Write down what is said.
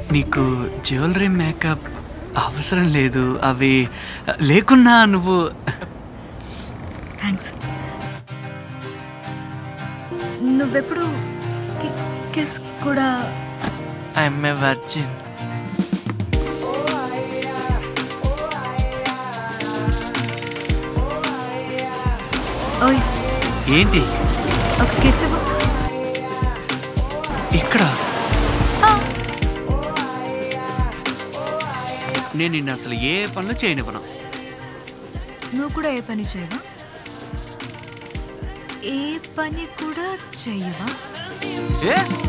నీకు jewellery makeup అవసరం లేదు అవి లేకున్నా నువ్వు థ్యాంక్స్ నువ్వెప్పుడు కి- కిస్ కూడా ఐఎమ్ ఏ వర్జిన్ ఓయ్ ఏంటి ఒక కిస్ ఇవ్వు ఇక్కడ ఆ, నేను నిన్ను అసలు ఏ పనులు చేయనివ్వను నువ్వు కూడా ఏ పని చేయవా ఏ పని కూడా చెయ్యవా ఏ